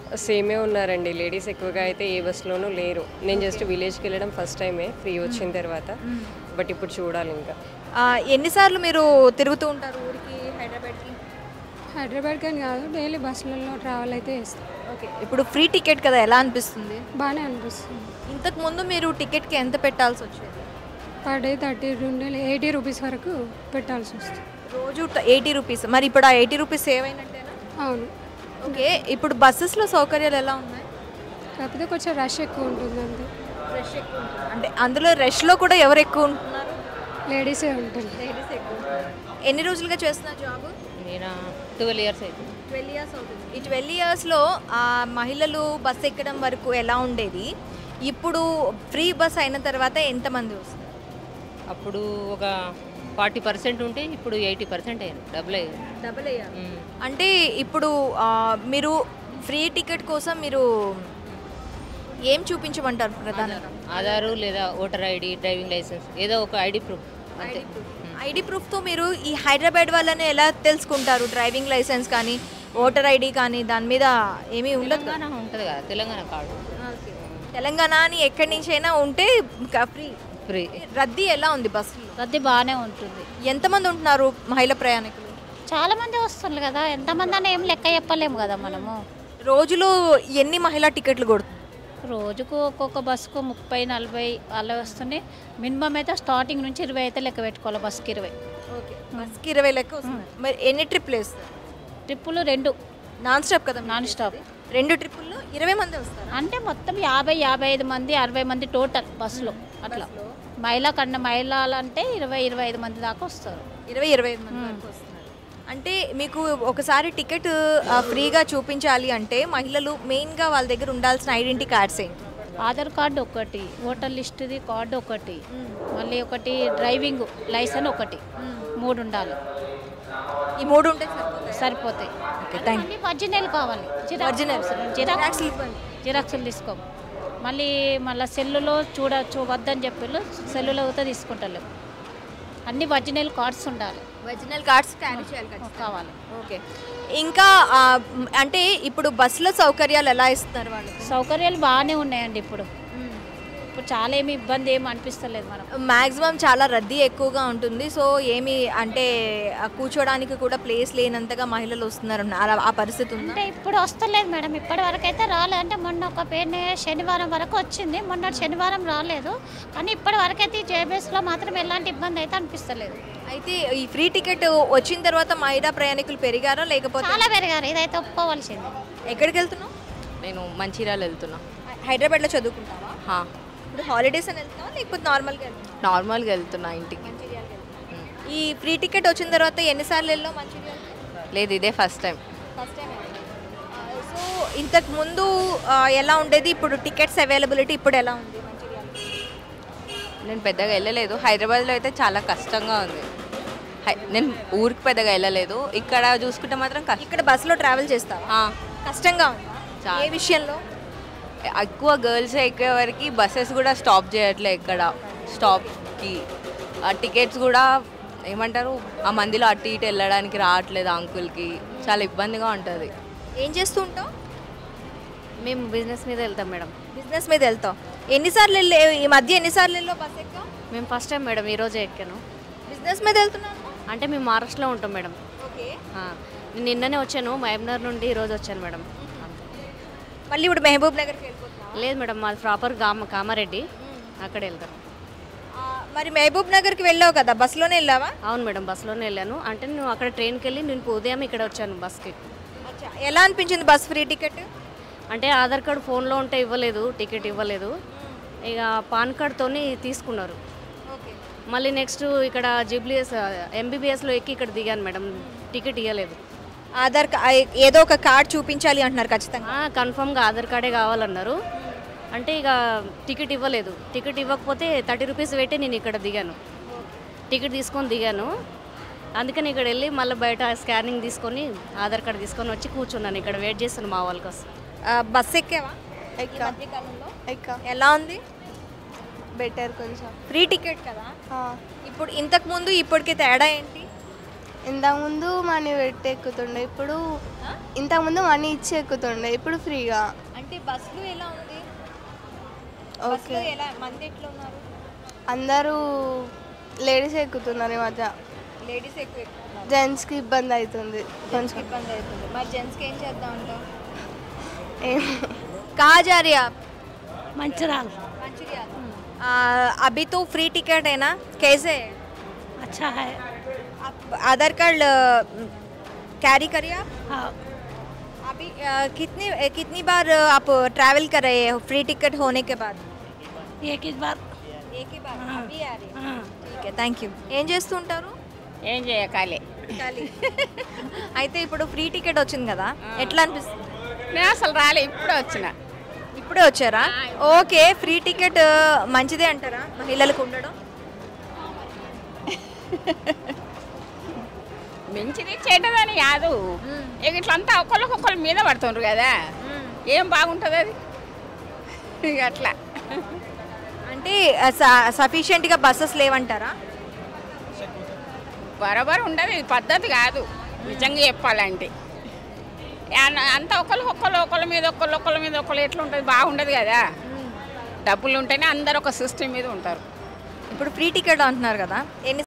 సేమే ఉన్నారండి లేడీస్ ఎక్కువగా అయితే ఏ బస్సులోనూ లేరు నేను జస్ట్ విలేజ్కి వెళ్ళడం ఫస్ట్ టైమే ఫ్రీ వచ్చిన తర్వాత బట్ ఇప్పుడు చూడాలి ఇంకా ఆ, ఎన్నిసార్లు మీరు తిరుగుతూ ఉంటారు ఊరికి హైదరాబాద్కి హైదరాబాద్ కానీ కాదు డైలీ బస్సులలో ట్రావెల్ అయితే చేస్తాం ఓకే ఇప్పుడు ఫ్రీ టికెట్ కదా ఎలా అనిపిస్తుంది బాగానే అనిపిస్తుంది ఇంతకు ముందు మీరు టికెట్కి ఎంత పెట్టాల్సి వచ్చేది పర్ డే థర్టీ నుండి ఎయిటీ రూపీస్ వరకు పెట్టాల్సి వస్తుంది రోజు ఎయిటీ రూపీస్ మరి ఇప్పుడు ఆ ఎయిటీ రూపీస్ సేవ్ అయినట్టేనా అవును ఓకే ఇప్పుడు బస్సెస్లో సౌకర్యాలు ఎలా ఉన్నాయి కాకపోతే కొంచెం రష్ ఎక్కువ ఉంటుంది అంతే రష్ ఎక్కువ ఉంటుంది. అంటే అందులో రష్లో కూడా ఎవరు ఎక్కువ ఉంటున్నారు లేడీసే ఉంటుంది లేడీస్ ఎక్కువ ఎన్ని రోజులుగా చేస్తున్నారు జాబ్ నేను ట్వెల్వ్ ఇయర్స్ అవుతుంది ట్వెల్వ్ ఇయర్స్ అవుతుంది ఈ ట్వెల్వ్ ఇయర్స్లో మహిళలు బస్ ఎక్కడం వరకు ఎలా ఉండేది ఇప్పుడు ఫ్రీ బస్ అయిన తర్వాత ఎంతమంది వస్తారు అప్పుడు ఒక ఫార్టీ పర్సెంట్ ఉంటే ఇప్పుడు ఎయిటీ పర్సెంట్ అయ్యారు డబుల్ అయ్యారు డబుల్ అయ్యారు అంటే ఇప్పుడు ఆ, మీరు ఫ్రీ టికెట్ కోసం మీరు ఏం చూపించమంటారు ప్రధానంగా ఆధారు లేదా ఓటర్ ఐడి డ్రైవింగ్ లైసెన్స్ ఏదో ఒక ఐడి ప్రూఫ్ అంతే ఐడి ప్రూఫ్తో మీరు ఈ హైదరాబాద్ వాళ్ళని ఎలా తెలుసుకుంటారు డ్రైవింగ్ లైసెన్స్ కానీ ఓటర్ ఐడి కానీ దాని మీద ఏమీ ఉండదు కదా? తెలంగాణ ఉంటుంది కదా తెలంగాణ కార్డు తెలంగాణ అని ఎక్కడి నుంచైనా ఉంటే ఫ్రీ ఫ్రీ రద్దీ ఎలా ఉంది బస్సులో రద్దీ బాగానే ఉంటుంది ఎంతమంది ఉంటున్నారు మహిళా ప్రయాణికులు చాలా మంది వస్తున్నారు కదా ఎంతమంది అని ఏం లెక్క చెప్పలేము కదా మనము రోజులో ఎన్ని మహిళా టికెట్లు కొడుతుంది రోజుకు ఒక్కొక్క బస్సుకు ముప్పై నలభై అలా వస్తున్నాయి మినిమం అయితే స్టార్టింగ్ నుంచి ఇరవై అయితే లెక్క పెట్టుకోవాలి బస్సుకి ఇరవై ఓకే బస్కి ఇరవై లెక్క వస్తుంది మరి ఎన్ని ట్రిప్లు వేస్తారు ట్రిప్పులు రెండు నాన్ స్టాప్ కదా నాన్ స్టాప్ రెండు ట్రిప్పుల్లో ఇరవై మంది వస్తారు అంటే మొత్తం యాభై యాభై ఐదు మంది అరవై మంది టోటల్ బస్సులో అట్లా మహిళా కన్నా మహిళలు అంటే ఇరవై ఇరవై ఐదు మంది దాకా వస్తారు ఇరవై ఇరవై ఐదు మంది వరకు వస్తున్నారు అంటే మీకు ఒకసారి టికెట్ ఆ, ఫ్రీగా చూపించాలి అంటే మహిళలు మెయిన్గా వాళ్ళ దగ్గర ఉండాల్సిన ఐడెంటిటీ కార్డ్స్ ఏంటి ఆధార్ కార్డు ఒకటి ఓటర్ లిస్ట్ది కార్డు ఒకటి మళ్ళీ ఒకటి డ్రైవింగ్ లైసెన్స్ ఒకటి మూడు ఉండాలి ఈ మూడు ఉంటే సరిపోతాయి సరిపోతాయి థ్యాంక్ మళ్ళీ ఒరిజినల్ కావాలి Original. జిరాక్స్ Xerox ఇవ్వండి. జిరాక్స్లు తీసుకో మళ్ళీ మళ్ళీ సెల్లులో చూడ చూ వద్దని చెప్పి సెల్లులో అయితే తీసుకుంటలేము అన్ని ఒరిజినల్ కార్డ్స్ ఉండాలి ఒరిజినల్ కార్డ్స్ క్యారీ చేయాలి ఖచ్చితంగా. కావాలి ఓకే ఇంకా ఆ, మ్, అంటే ఇప్పుడు బస్సులో సౌకర్యాలు ఎలా ఇస్తున్నారు వాళ్ళు సౌకర్యాలు బాగానే ఉన్నాయండి ఇప్పుడు ఇప్పుడు చాలా ఏమి ఇబ్బంది ఏమి అనిపిస్తలేదు మనకు మ్యాక్సిమం చాలా రద్దీ ఎక్కువగా ఉంటుంది సో ఏమి అంటే ఆ, కూర్చోడానికి కూడా ప్లేస్ లేనంతగా మహిళలు వస్తున్నారు అలా ఆ పరిస్థితి ఉందా అంటే ఇప్పుడు వస్తలేదు మేడం ఇప్పటి వరకు అయితే రాలేదు అంటే మొన్న ఒక పేరు శనివారం వరకు వచ్చింది మొన్న శనివారం రాలేదు కానీ ఇప్పటి వరకు అయితే జేబీఎస్లో మాత్రం ఎలాంటి ఇబ్బంది అయితే అనిపిస్తలేదు అయితే ఈ ఫ్రీ టికెట్ వచ్చిన తర్వాత మహిళా ప్రయాణికులు పెరిగారా లేకపోతే చాలా పెరిగారు ఇదైతే ఒప్పుకోవాల్సింది ఎక్కడికి వెళ్తున్నావు నేను మంచిర్యాల వెళ్తున్నా హైదరాబాద్లో చదువుకుంటావా హా, ఇప్పుడు హాలిడేస్ అని వెళ్తావా లేకపోతే నార్మల్గా వెళ్తావా నార్మల్గా వెళ్తున్నా ఇంటికి ఈ ఫ్రీ టికెట్ వచ్చిన తర్వాత ఎన్నిసార్లు వెళ్ళావు మంచిర్యాల లేదు ఇదే first time first time so ఇంతకు ముందు ఆ, ఎలా ఉండేది ఇప్పుడు టికెట్స్ అవైలబిలిటీ ఇప్పుడు ఎలా ఉంది మంచిర్యాల నేను పెద్దగా వెళ్ళలేదు హైదరాబాద్లో అయితే చాలా కష్టంగా ఉంది హై- నేను ఊరికి పెద్దగా వెళ్ళలేదు ఇక్కడ చూసుకుంటే మాత్రం కష్టం ఇక్కడ బస్సులో ట్రావెల్ చేస్తావా ఆ, కష్టంగా ఉందా చాలా. ఏ విషయంలో ఎక్కువ గర్ల్స్ ఎక్కే వరకు బస్సెస్ కూడా స్టాప్ చేయట్లే ఇక్కడ స్టాప్కి ఆ టికెట్స్ కూడా ఏమంటారు ఆ మందిలో అటు ఇటు వెళ్ళడానికి రావట్లేదు అంకుల్కి చాలా ఇబ్బందిగా ఉంటుంది ఏం చేస్తూ ఉంటావు మేము బిజినెస్ మీద వెళ్తాం మేడం బిజినెస్ మీద వెళ్తావు ఎన్నిసార్లు వెళ్ళే ఈ మధ్య ఎన్నిసార్లు వెళ్ళావు బస్ ఎక్కా మేము ఫస్ట్ టైం మేడం ఈరోజే ఎక్కాను బిజినెస్ మీద వెళ్తున్నాను అంటే మేము మహారాష్ట్రలో ఉంటాం మేడం ఓకే ఆ, నేను నిన్ననే వచ్చాను మహబూబ్నగర్ నుండి ఈరోజు వచ్చాను మేడం మళ్ళీ ఇప్పుడు మహబూబ్ నగర్కి వెళ్ళిపోతున్నావు లేదు మేడం మాది ప్రాపర్ కామ కామారెడ్డి అక్కడ వెళ్తాను ఆ, మరి మహబూబ్ నగర్కి వెళ్ళావు కదా బస్సులోనే వెళ్ళావా అవును మేడం బస్సులోనే వెళ్ళాను అంటే నేను అక్కడ ట్రైన్కి వెళ్ళి నేను ఉదయం ఇక్కడ వచ్చాను బస్కి అచ్చా ఎలా అనిపించింది బస్ ఫ్రీ టికెట్ అంటే ఆధార్ కార్డు ఫోన్లో ఉంటే ఇవ్వలేదు టికెట్ ఇవ్వలేదు ఇక పాన్ కార్డ్తోని తీసుకున్నారు ఓకే మళ్ళీ నెక్స్ట్ ఇక్కడ జిబ్లిఎస్ ఎంబీబీఎస్లో ఎక్కి ఇక్కడ దిగాను మేడం టికెట్ ఇవ్వలేదు ఆధార్ కా- ఏదో ఒక కార్డ్ చూపించాలి అంటున్నారు ఖచ్చితంగా కన్ఫర్మ్గా ఆధార్ కార్డే కావాలన్నారు అంటే ఇక టికెట్ ఇవ్వలేదు టికెట్ ఇవ్వకపోతే థర్టీ రూపీస్ పెట్టి నేను ఇక్కడ దిగాను టికెట్ తీసుకొని దిగాను అందుకని ఇక్కడ వెళ్ళి మళ్ళీ బయట స్కానింగ్ తీసుకొని ఆధార్ కార్డు తీసుకొని వచ్చి కూర్చున్నాను ఇక్కడ వెయిట్ చేస్తున్నాను మా వాళ్ళ కోసం ఆ, బస్ ఎక్కావా ఈ మధ్యకాలంలో? ఎలా ఉంది బెటర్ కొంచెం ఫ్రీ టికెట్ కదా ఇప్పుడు ఇంతకు ముందు ఇప్పటికి తేడా ఏంటి ఇంతకుముందు మనీ పెట్టి ఎక్కుతుండే ఇప్పుడు ఇంతకుముందు మనీ ఇచ్చి ఎక్కుతుండే ఇప్పుడు ఫ్రీగా అంటే బస్సులు ఎలా ఉంది ఓకే బస్సులో ఎలా మంది ఎట్లా ఉన్నారు అందరూ లేడీస్ ఎక్కుతున్నారు ఈ మధ్య లేడీస్ ఎక్కువ ఎక్కుతున్నారు జెంట్స్కి ఇబ్బంది అవుతుంది కొంచెం ఇబ్బంది అవుతుంది మరి జెంట్స్కి ఏం చేద్దాం అంటావు ఏం कहाँ जा रहे हैं आप मंचराल मंचूरिया अभी तो फ्री टिकट है ना कैसे है अच्छा है आप आधार कार्ड कैरी करिए आप हाँ अभी अ, कितनी कितनी बार आप ट्रैवल कर रहे हैं फ्री टिकट होने के बाद एक ही बार एक ही बार अभी आ रही हाँ ठीक है థ్యాంక్ యూ ఏం చేస్తుంటారు ఏం చేయకాలే ఖాళీ అయితే ఇప్పుడు ఫ్రీ టికెట్ వచ్చింది కదా ఎట్లా అనిపిస్తుంది నేను అసలు రాలే ఇప్పుడే వచ్చిన ఇప్పుడే వచ్చారా ఓకే ఫ్రీ టికెట్ మంచిదే అంటారా మహిళలకు ఉండడం మంచిది చెడ్డదని కాదు ఇక ఇట్లంతా ఒకళ్ళకొకళ్ళ మీద పడుతుండ్రు కదా ఏం బాగుంటుంది అది ఇక అట్లా అంటే సఫిషియెంట్గా బస్సెస్ లేవంటారా బరాబర్ ఉండదు ఇది పద్ధతి కాదు నిజంగా చెప్పాలంటే అన్- అంతా ఒకళ్ళు ఒకళ్ళు ఒకళ్ళ మీద ఒకళ్ళు ఒకళ్ళ మీద ఒకళ్ళు ఎట్లా ఉంటుంది బాగుండదు కదా డబ్బులు ఉంటేనే అందరు ఒక సిస్టమ్ మీద ఉంటారు ఇప్పుడు ఫ్రీ టికెట్ అంటున్నారు కదా ఎన్ని